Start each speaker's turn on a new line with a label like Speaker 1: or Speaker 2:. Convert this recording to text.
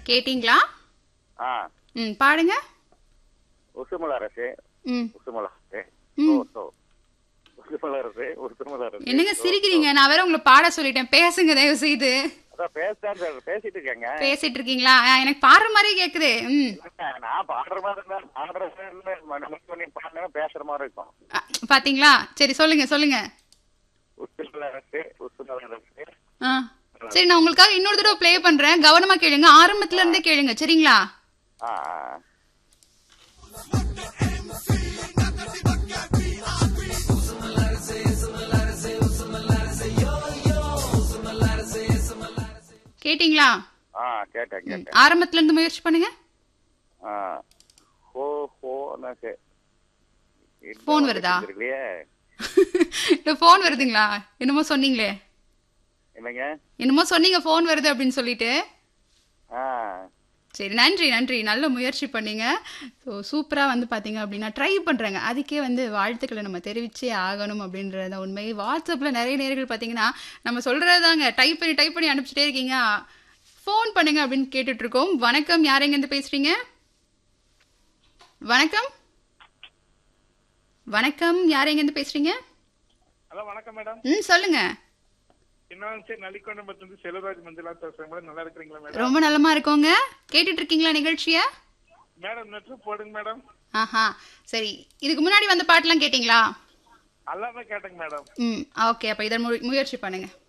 Speaker 1: கேட்டிங்களா
Speaker 2: ஆ
Speaker 1: ம் பாடுங்க
Speaker 2: உசுமலரசு
Speaker 1: ம்
Speaker 2: உசுமலரசு
Speaker 1: ம்.
Speaker 2: ஓ சோ உசுமலரசு உசுமலரசு
Speaker 1: என்னங்க சிரிக்கிறீங்க நான் வேற உங்களை பாட சொல்லிட்டேன் பேசுங்க தயவு செய்து
Speaker 2: அதான் பேசுதான் சார் பேசிட்டு இருக்கேங்க
Speaker 1: பேசிட்டு இருக்கீங்களா ஆ, எனக்கு பாடுற மாதிரியே கேக்குது ம்
Speaker 2: நான் பாடுற மாதிரி இருந்தா பாடுற மாதிரி பண்ணி பாடினா பேசுற மாதிரி இருக்கும்
Speaker 1: ஆ, பாத்தீங்களா சரி சொல்லுங்க சொல்லுங்க
Speaker 2: உசுமலரசு உசுமலரசு
Speaker 1: ஆ சரி நான் உங்களுக்காக இன்னொரு தடவை ப்ளே பண்றேன் கவனமா கேளுங்க ஆரம்பத்துல இருந்தே கேளுங்க சரிங்களா
Speaker 2: ஆ
Speaker 1: கேட்டிங்களா
Speaker 2: ஆ கேட்டேன்
Speaker 1: ம்,
Speaker 2: கேட்டேன்
Speaker 1: ஆரம்பத்துல இருந்து முயற்சி பண்ணுங்க
Speaker 2: ஆ ஹோ ஹோ
Speaker 1: Phone வருதா?
Speaker 2: இல்லையே
Speaker 1: இல்ல போன் வருதுங்களா என்னமோ சொன்னீங்களே
Speaker 2: என்னங்க
Speaker 1: என்னமோ சொன்னீங்க போன் வருது அப்படின்னு சொல்லிட்டு
Speaker 2: ஆ
Speaker 1: சரி நன்றி நன்றி நல்ல முயற்சி பண்ணீங்க ஸோ சூப்பராக வந்து பார்த்தீங்க அப்படின்னா ட்ரை பண்ணுறாங்க அதுக்கே வந்து வாழ்த்துக்களை நம்ம தெரிவிச்சே ஆகணும் அப்படின்றத உண்மை வாட்ஸ்அப்பில் நிறைய நேர்கள் பார்த்தீங்கன்னா நம்ம சொல்கிறது தாங்க டைப் பண்ணி டைப் பண்ணி அனுப்பிச்சிட்டே இருக்கீங்க ஃபோன் பண்ணுங்க அப்படின்னு கேட்டுட்டு இருக்கோம் வணக்கம் யார் எங்கேருந்து பேசுகிறீங்க வணக்கம் வணக்கம் யார் எங்கேருந்து பேசுகிறீங்க
Speaker 3: ஹலோ வணக்கம் மேடம்
Speaker 1: ம் சொல்லுங்க
Speaker 3: இன்னும் சரி நலிக்கொண்டம்பத்து வந்து செல்வராஜ் மஞ்சளா பேசுறேன் மேடம் நல்லா இருக்கிறீங்களா மேடம்
Speaker 1: ரொம்ப நலமா இருக்கோங்க கேட்டுட்டு இருக்கீங்களா நிகழ்ச்சியை
Speaker 3: மேடம் நெட்ரு போடுங்க மேடம்
Speaker 1: ஆஹா சரி இதுக்கு முன்னாடி வந்த பாட்டெல்லாம் கேட்டிங்களா
Speaker 3: எல்லாமே கேட்டேங்க மேடம்
Speaker 1: ம் ஓகே அப்போ இதை மு- முயற்சி பண்ணுங்க